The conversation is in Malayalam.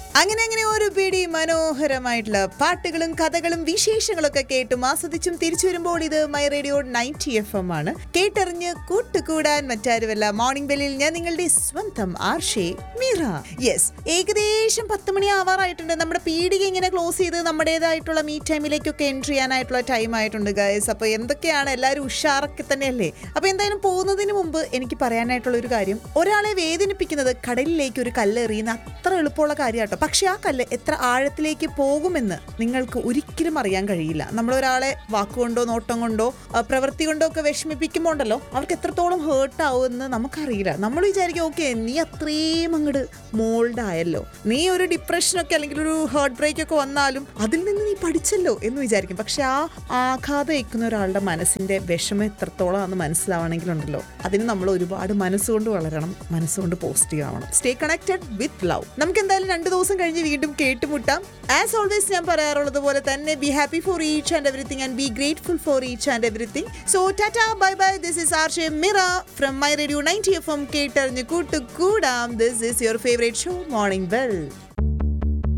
അങ്ങനെ അങ്ങനെ ഒരു പിടി മനോഹരമായിട്ടുള്ള പാട്ടുകളും കഥകളും വിശേഷങ്ങളും ഒക്കെ കേട്ടും ആസ്വദിച്ചും തിരിച്ചു വരുമ്പോൾ ഇത് my radio ninety F M ആണ് കേട്ടറിഞ്ഞ് കൂട്ടുകൂടാൻ മറ്റാരുമല്ല മോർണിംഗ് ബെല്ലിൽ ഞാൻ നിങ്ങളുടെ സ്വന്തം ആർഷേ മീറ യെസ് ഏകദേശം പത്ത് മണി ആവാറായിട്ടുണ്ട് നമ്മുടെ പീടിക ഇങ്ങനെ ക്ലോസ് ചെയ്ത് നമ്മുടേതായിട്ടുള്ള മീ ടൈമിലേക്കൊക്കെ എൻട്രി ചെയ്യാനായിട്ടുള്ള ടൈം ആയിട്ടുണ്ട് ഗൈസ് അപ്പോൾ എന്തൊക്കെയാണ് എല്ലാവരും ഉഷാറൊക്കെ തന്നെയല്ലേ അപ്പോൾ എന്തായാലും പോകുന്നതിന് മുമ്പ് എനിക്ക് പറയാനായിട്ടുള്ള ഒരു കാര്യം ഒരാളെ വേദനിപ്പിക്കുന്നത് കടലിലേക്ക് ഒരു കല്ല് എറിയുന്ന അത്ര എളുപ്പമുള്ള കാര്യമാട്ടോ പക്ഷെ ആ കല്ല് എത്ര ആഴത്തിലേക്ക് പോകുമെന്ന് നിങ്ങൾക്ക് ഒരിക്കലും അറിയാൻ കഴിയില്ല നമ്മൾ ഒരാളെ വാക്കുകൊണ്ടോ നോട്ടം കൊണ്ടോ ആ, പ്രവൃത്തി കൊണ്ടോ ഒക്കെ വിഷമിപ്പിക്കുമ്പോൾ ഉണ്ടല്ലോ അവർക്ക് എത്രത്തോളം ഹേർട്ട് ആവുമെന്ന് നമുക്കറിയില്ല നമ്മൾ വിചാരിക്കും ഓക്കെ നീ അത്രയും അങ്ങോട്ട് മോൾഡ് ആയല്ലോ നീ ഒരു ഡിപ്രഷനൊക്കെ അല്ലെങ്കിൽ ഒരു ഹേർട്ട് ബ്രേക്ക് ഒക്കെ വന്നാലും അതിൽ നിന്ന് നീ പഠിച്ചല്ലോ എന്ന് വിചാരിക്കും പക്ഷെ ആ ആഘാതം ഏൽക്കുന്ന ഒരാളുടെ മനസ്സിന്റെ വിഷമം എത്രത്തോളം ആണെന്ന് മനസ്സിലാവണമെങ്കിലുണ്ടല്ലോ അതിന് നമ്മൾ ഒരുപാട് മനസ്സുകൊണ്ട് വളരണം മനസ്സുകൊണ്ട് പോസിറ്റീവ് ആവണം സ്റ്റേ കണക്റ്റഡ് വിത്ത് ലവ് നമുക്ക് എന്തായാലും രണ്ട് ദിവസം കഴിഞ്ഞ് വീണ്ടും കേട്ടുമുട്ടാം ആസ് ഓൾവേസ് ഞാൻ പറയാറുള്ളത് പോലെ തന്നെ be happy for each and everything and be grateful for each and everything so tata bye bye this is ആർ ഷെ മിറ from my radio ninety F M കേട്ടറിഞ്ഞ് കൂട്ടുകൂടാം this is your favourite show morning bell